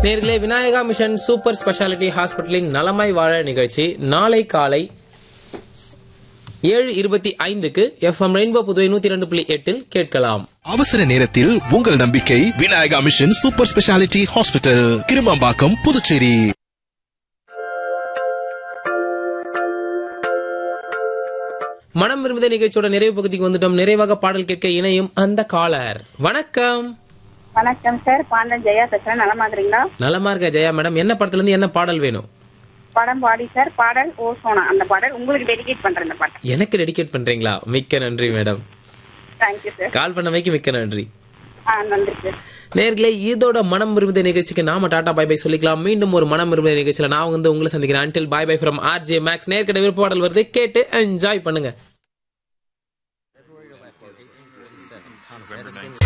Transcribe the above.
நேர்களே Vinayaka mission super speciality ஹாஸ்பிட்டலின் நலமாய் வாழ நிகழ்ச்சி நாளை காலை ஏழு இருபத்தி ஐந்துக்கு எஃப்எம் ரெயின்போ புதுவை நூத்தி ரெண்டு புள்ளி எட்டில் கேட்கலாம் அவசர நேரத்தில் உங்கள் நம்பிக்கை Vinayaka mission super speciality hospital Kirumampakkam Puducherry மனம் விரும்பித நிகழ்ச்சியோட நிறைவு பகுதிக்கு வந்துட்டோம் நிறைவாக பாடல் கேட்க இணையும் அந்த காலர் வணக்கம் வணக்கம் சார் பாண்டன் ஜெயா பேசுறேன் நலமா இருக்கிறீங்களா நலமா இருக்க ஜெயா மேடம் என்ன படத்துல இருந்து என்ன பாடல் வேணும் படம் பாடி சார் பாடல் ஓ சோனா அந்த பாடல் உங்களுக்கு டெடிகேட் பண்றேன் இந்த பாட்டை எனக்கு டெடிகேட் பண்றீங்களா மிக்க நன்றி மேடம் தேங்க்யூ சார் கால் பண்ணமைக்கு மிக்க நன்றி ஆ நன்றி சார் நேர்களே இதோட மனம் விரும்பித நிகழ்ச்சிக்கு நாம டாடா பை பை சொல்லிக்கலாம் மீண்டும் ஒரு மனம் விரும்பித நிகழ்ச்சியில நான் வந்து உங்களை சந்திக்கிறேன் until bye bye from RJ Max நேர்கிட்ட விருப்ப பாடல் வருது கேட்டு என்ஜாய் பண்ணுங்க